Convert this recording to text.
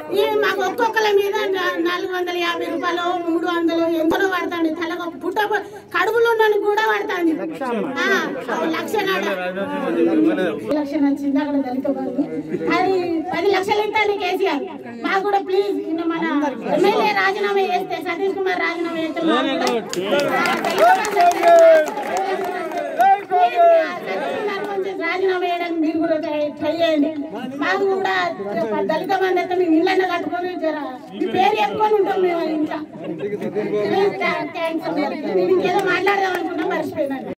ఈ మాకు ఒక్కొక్కల మీద నా- నాలుగు వందల యాభై రూపాయలు మూడు వందలు ఎంతలో పడుతుంది తలకు ఒక పుట్ట కడుపులో ఉన్న కూడా పడుతుంది ఆ, లక్ష నాడ లక్ష నచ్చింది అక్కడ దళిత బంధు అది పది లక్షలు ఇస్తాను కేసీఆర్ మాకు కూడా ప్లీజ్ నిన్న మన ఎమ్మెల్యే రాజీనామా చేస్తే సతీష్ కుమార్ రాజీనామా చేస్తే మాకు కూడా, ఆ, దళిత బంధు ప్లీజ్, ఆ, సతీష్ కుమార్ కొంచెం రాజీనామా చేయడానికి మీరు కూడా ట్రై ట్రై చేయండి మాకు కూడా దళిత బంధు అయితే మేము ఇళ్ళన్న కట్టుకొని జర మీ పేరు చెప్పుకొని ఉంటాం మేము ఇంకా థ్యాంక్స్ ఇంకేదో మాట్లాడదాం అనుకున్నాం మర్చిపోయినాను